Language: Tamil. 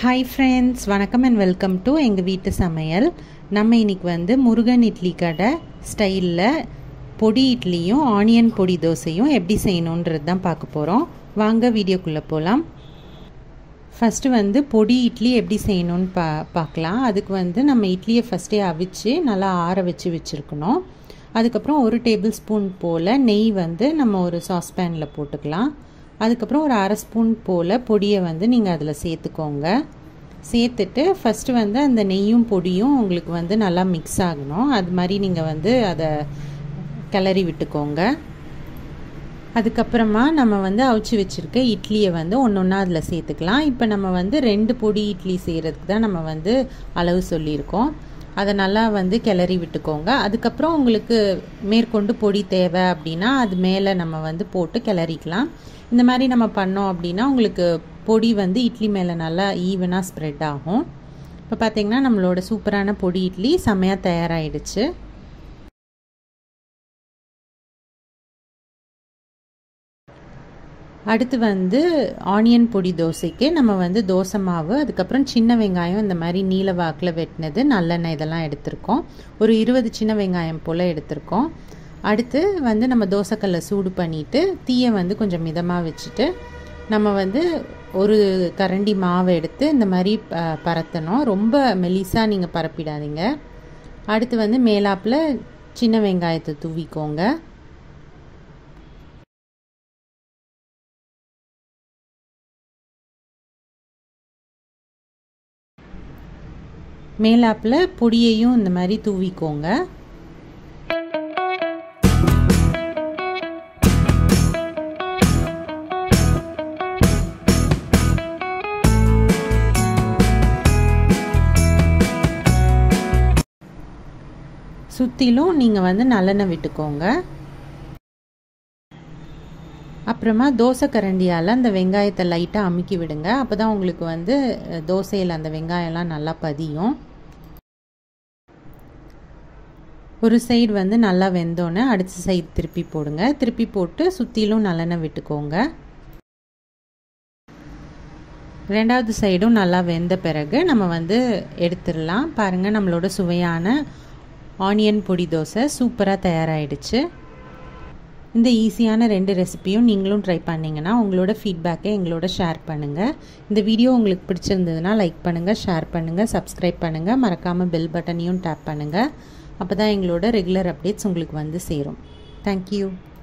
ஹாய் ஃப்ரெண்ட்ஸ் வணக்கம் அண்ட் வெல்கம் டு எங்கள் வீட்டு சமையல் நம்ம இன்னைக்கு வந்து முருகன் இட்லி கடை ஸ்டைலில் பொடி இட்லியும் ஆனியன் பொடி தோசையும் எப்படி செய்யணுன்றது தான் பார்க்க போகிறோம் வாங்க வீடியோக்குள்ளே போகலாம் ஃபஸ்ட்டு வந்து பொடி இட்லி எப்படி செய்யணும்னு பா பார்க்கலாம் அதுக்கு வந்து நம்ம இட்லியை ஃபஸ்ட்டே அவிச்சு நல்லா ஆற வச்சு வச்சுருக்கணும் அதுக்கப்புறம் ஒரு டேபிள் ஸ்பூன் போல் நெய் வந்து நம்ம ஒரு சாஸ்பேனில் போட்டுக்கலாம் அதுக்கப்புறம் ஒரு அரை ஸ்பூன் போல் பொடியை வந்து நீங்கள் அதில் சேர்த்துக்கோங்க சேர்த்துட்டு ஃபஸ்ட்டு வந்து அந்த நெய்யும் பொடியும் உங்களுக்கு வந்து நல்லா மிக்ஸ் ஆகணும் அது மாதிரி நீங்கள் வந்து அதை கிளறி விட்டுக்கோங்க அதுக்கப்புறமா நம்ம வந்து அவிச்சு வச்சுருக்க இட்லியை வந்து ஒன்று ஒன்றா அதில் சேர்த்துக்கலாம் இப்போ நம்ம வந்து ரெண்டு பொடி இட்லி செய்கிறதுக்கு தான் நம்ம வந்து அளவு சொல்லியிருக்கோம் அதை நல்லா வந்து கிளறி விட்டுக்கோங்க அதுக்கப்புறம் உங்களுக்கு மேற்கொண்டு பொடி தேவை அப்படின்னா அது மேலே நம்ம வந்து போட்டு கிளறிக்கலாம் இந்த மாதிரி நம்ம பண்ணோம் அப்படின்னா உங்களுக்கு பொடி வந்து இட்லி மேலே நல்லா ஈவனாக ஸ்ப்ரெட் ஆகும் இப்போ பார்த்திங்கன்னா நம்மளோட சூப்பரான பொடி இட்லி செம்மையாக தயாராகிடுச்சு அடுத்து வந்து ஆனியன் பொடி தோசைக்கு நம்ம வந்து தோசை மாவு அதுக்கப்புறம் சின்ன வெங்காயம் இந்த மாதிரி நீல வாக்கில் வெட்டினது நல்லெண்ணெய் இதெல்லாம் எடுத்திருக்கோம் ஒரு இருபது சின்ன வெங்காயம் போல் எடுத்திருக்கோம் அடுத்து வந்து நம்ம தோசைக்கல்லை சூடு பண்ணிவிட்டு தீயை வந்து கொஞ்சம் மிதமாக வச்சுட்டு நம்ம வந்து ஒரு கரண்டி மாவை எடுத்து இந்த மாதிரி பரத்தணும் ரொம்ப மெலிசாக நீங்கள் பரப்பிடாதீங்க அடுத்து வந்து மேலாப்பில் சின்ன வெங்காயத்தை தூவிக்கோங்க மேலாப்பில் பொடியையும் இந்த மாதிரி தூவிக்கோங்க சுற்றிலும் நீங்கள் வந்து நல்லெண்ணெய் விட்டுக்கோங்க அப்புறமா தோசை கரண்டியால் அந்த வெங்காயத்தை லைட்டாக அமுக்கி விடுங்க அப்போ தான் உங்களுக்கு வந்து தோசையில் அந்த வெங்காயம்லாம் நல்லா பதியும் ஒரு சைடு வந்து நல்லா வெந்தோன்னே அடுத்த சைடு திருப்பி போடுங்க திருப்பி போட்டு சுற்றிலும் நல்லெண்ணெய் விட்டுக்கோங்க ரெண்டாவது சைடும் நல்லா வெந்த பிறகு நம்ம வந்து எடுத்துடலாம் பாருங்கள் நம்மளோட சுவையான ஆனியன் பொடி தோசை சூப்பராக தயாராகிடுச்சு இந்த ஈஸியான ரெண்டு ரெசிப்பியும் நீங்களும் ட்ரை பண்ணிங்கன்னா உங்களோட ஃபீட்பேக்கை எங்களோட ஷேர் பண்ணுங்கள் இந்த வீடியோ உங்களுக்கு பிடிச்சிருந்ததுன்னா லைக் பண்ணுங்கள் ஷேர் பண்ணுங்கள் சப்ஸ்கிரைப் பண்ணுங்கள் மறக்காமல் பெல் பட்டனையும் டேப் பண்ணுங்கள் அப்போ தான் எங்களோட ரெகுலர் அப்டேட்ஸ் உங்களுக்கு வந்து சேரும் தேங்க்யூ